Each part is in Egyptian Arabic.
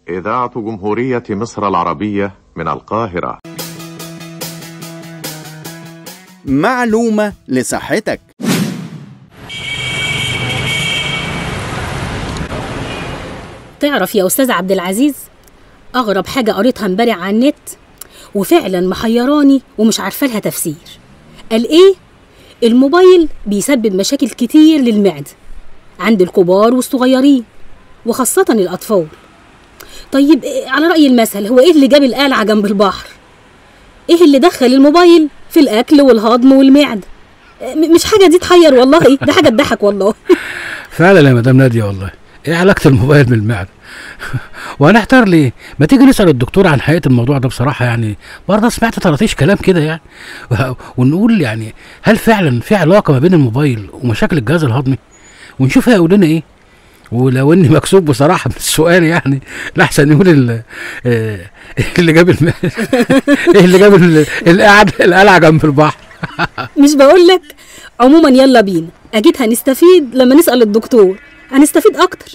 إذاعة جمهورية مصر العربية من القاهرة معلومة لصحتك تعرف يا أستاذ عبد العزيز أغرب حاجة قريتها امبارح على النت وفعلا محيراني ومش عارفة لها تفسير قال إيه؟ الموبايل بيسبب مشاكل كتير للمعدة عند الكبار والصغيرين وخاصة الأطفال طيب إيه على رأي المثل هو إيه اللي جاب القلعة جنب البحر؟ إيه اللي دخل الموبايل في الأكل والهضم والمعدة؟ م- مش حاجة دي تحير والله ده حاجة تضحك والله فعلا يا مدام ناديه والله ايه علاقه الموبايل بالمعده وهنحتار ليه ما تيجي نسال الدكتور عن حقيقه الموضوع ده بصراحه يعني برضه سمعت طراطيش كلام كده يعني و- ونقول يعني هل فعلا في علاقه ما بين الموبايل ومشاكل الجهاز الهضمي ونشوف هيقول لنا ايه ولو اني مكسوب بصراحه من السؤال يعني لاحسن يقول ال- آه، اللي جاب الم... ايه اللي جاب ال- القعد القلعه جنب البحر مش بقولك عموما يلا بينا أكيد هنستفيد لما نسأل الدكتور هنستفيد أكتر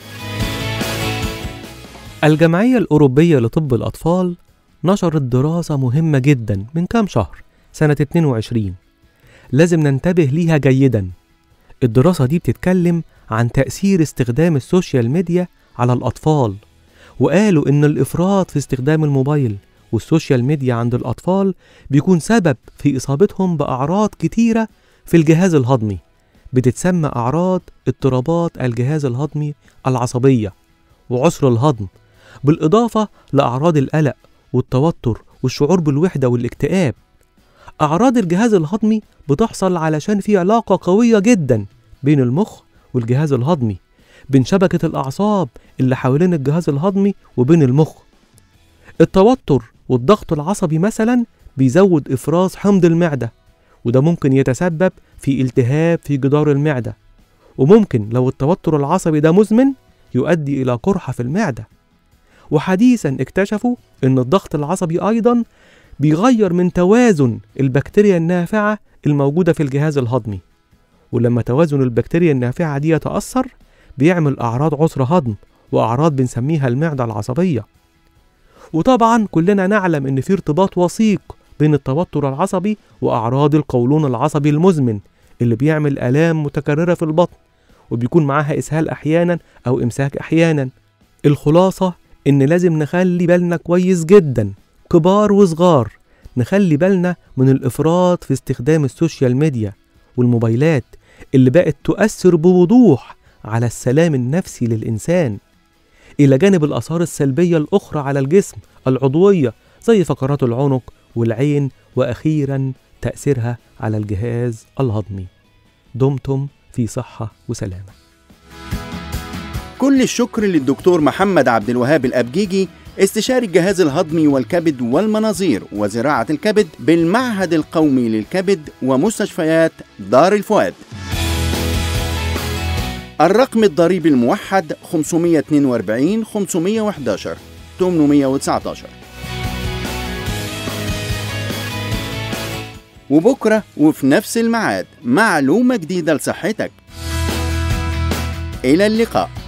الجمعية الأوروبية لطب الأطفال نشرت دراسة مهمة جدا من كام شهر سنة 22 لازم ننتبه ليها جيدا الدراسة دي بتتكلم عن تأثير استخدام السوشيال ميديا على الأطفال وقالوا إن الإفراط في استخدام الموبايل والسوشيال ميديا عند الأطفال بيكون سبب في إصابتهم بأعراض كتيرة في الجهاز الهضمي بتتسمى أعراض اضطرابات الجهاز الهضمي العصبية وعسر الهضم بالإضافة لأعراض القلق والتوتر والشعور بالوحدة والاكتئاب أعراض الجهاز الهضمي بتحصل علشان في علاقة قوية جدا بين المخ والجهاز الهضمي بين شبكة الأعصاب اللي حوالين الجهاز الهضمي وبين المخ التوتر والضغط العصبي مثلا بيزود إفراز حمض المعدة وده ممكن يتسبب في التهاب في جدار المعدة وممكن لو التوتر العصبي ده مزمن يؤدي إلى قرحة في المعدة وحديثا اكتشفوا أن الضغط العصبي أيضا بيغير من توازن البكتيريا النافعة الموجودة في الجهاز الهضمي ولما توازن البكتيريا النافعة دي يتأثر بيعمل أعراض عسر هضم وأعراض بنسميها المعدة العصبية وطبعا كلنا نعلم أن في ارتباط وثيق بين التوتر العصبي وأعراض القولون العصبي المزمن اللي بيعمل آلام متكررة في البطن وبيكون معاها إسهال أحيانا أو إمساك أحيانا الخلاصة إن لازم نخلي بالنا كويس جدا كبار وصغار نخلي بالنا من الإفراط في استخدام السوشيال ميديا والموبايلات اللي بقت تؤثر بوضوح على السلام النفسي للإنسان إلى جانب الآثار السلبية الأخرى على الجسم العضوية زي فقرات العنق والعين وأخيرا تأثيرها على الجهاز الهضمي دمتم في صحة وسلامة كل الشكر للدكتور محمد عبد الوهاب الأبجيجي استشاري الجهاز الهضمي والكبد والمناظير وزراعة الكبد بالمعهد القومي للكبد ومستشفيات دار الفؤاد الرقم الضريبي الموحد 542 511 819 وبكرة وفي نفس الميعاد معلومة جديدة لصحتك إلى اللقاء